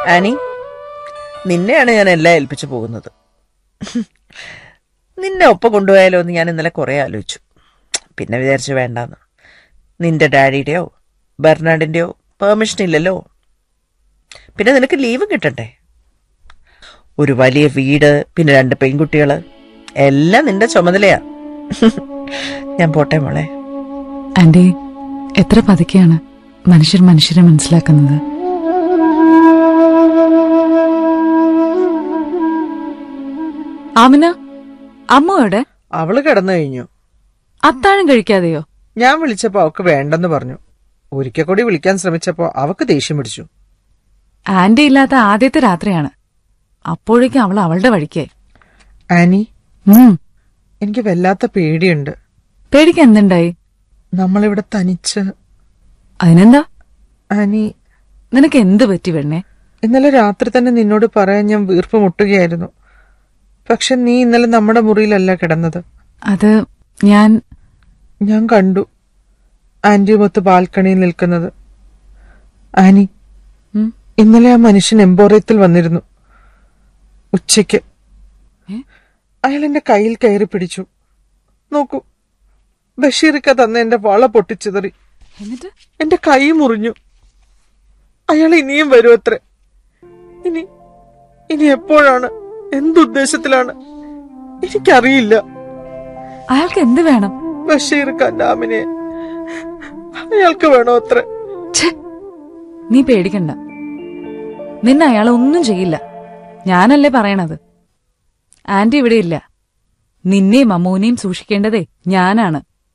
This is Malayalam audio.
ആനി നിന്നെയാണ് ഞാൻ എല്ലാം ഏൽപ്പിച്ചു പോകുന്നത് നിന്നെ ഒപ്പം കൊണ്ടുപോയാലോ എന്ന് ഞാൻ ഇന്നലെ കുറെ ആലോചിച്ചു പിന്നെ വിചാരിച്ചു വേണ്ടാന്ന് നിന്റെ ഡാഡിയുടെയോ ബെർണാഡിന്റെയോ പെർമിഷൻ ഇല്ലല്ലോ പിന്നെ നിനക്ക് ലീവ് കിട്ടണ്ടേ ഒരു വലിയ വീട് പിന്നെ രണ്ട് പെൺകുട്ടികള് എല്ലാം നിന്റെ ചുമതലയാ ഞാൻ പോട്ടെ മോളെ ആന്റി എത്ര പതുക്കെയാണ് മനുഷ്യർ മനുഷ്യരെ മനസ്സിലാക്കുന്നത് ആമിന അമ്മ എവിടെ അവള് കിടന്നു കഴിഞ്ഞു അത്താഴം കഴിക്കാതെയോ ഞാൻ വിളിച്ചപ്പോ അവക്ക് വേണ്ടെന്ന് പറഞ്ഞു ഒരിക്കൽ കൂടി വിളിക്കാൻ ശ്രമിച്ചപ്പോ അവക്ക് ദേഷ്യം പിടിച്ചു ആന്റി ഇല്ലാത്ത ആദ്യത്തെ രാത്രിയാണ് അപ്പോഴേക്കും അവൾ അവളുടെ വഴിക്കായി ആനി ഉം എനിക്ക് വല്ലാത്ത പേടിയുണ്ട് പേടിക്കാൻ എന്തുണ്ടായി നമ്മളിവിടെ തനിച്ച് അതിനെന്താ ആനി നിനക്ക് എന്ത് പറ്റി പെണ്ണെ ഇന്നലെ രാത്രി തന്നെ നിന്നോട് പറയാൻ ഞാൻ വീർപ്പ് മുട്ടുകയായിരുന്നു പക്ഷെ നീ ഇന്നലെ നമ്മുടെ മുറിയിലല്ല കിടന്നത് അത് ഞാൻ ഞാൻ കണ്ടു ആന്റിയുമൊത്ത് ബാൽക്കണിയിൽ നിൽക്കുന്നത് ആനി ഉം, ഇന്നലെ ആ മനുഷ്യൻ എംബോറിയത്തിൽ വന്നിരുന്നു ഉച്ചയ്ക്ക് ഏ? അയാൾ എന്റെ കയ്യിൽ കയറി പിടിച്ചു നോക്കൂ ബഷീറിക്ക തന്ന എന്റെ വള പൊട്ടിച്ചിതറി എന്നിട്ട് എന്റെ കൈ മുറിഞ്ഞു അയാൾ ഇനിയും വരും അത്രേ ഇനി ഇനി എപ്പോഴാണ് എന്തുദ്ദേശത്തിലാണ് എനിക്കറിയില്ല അയാൾക്ക് എന്ത് വേണം ബഷീർ ഖാന്റെ അയാൾക്ക് വേണോ അത്ര ഛെ, നീ പേടിക്കണ്ട നിന്നെ അയാൾ ഒന്നും ചെയ്യില്ല ഞാനല്ലേ പറയണത് ആന്റി ഇവിടെ ഇല്ല നിന്നെയും അമ്മൂനെയും സൂക്ഷിക്കേണ്ടതേ ഞാനാണ്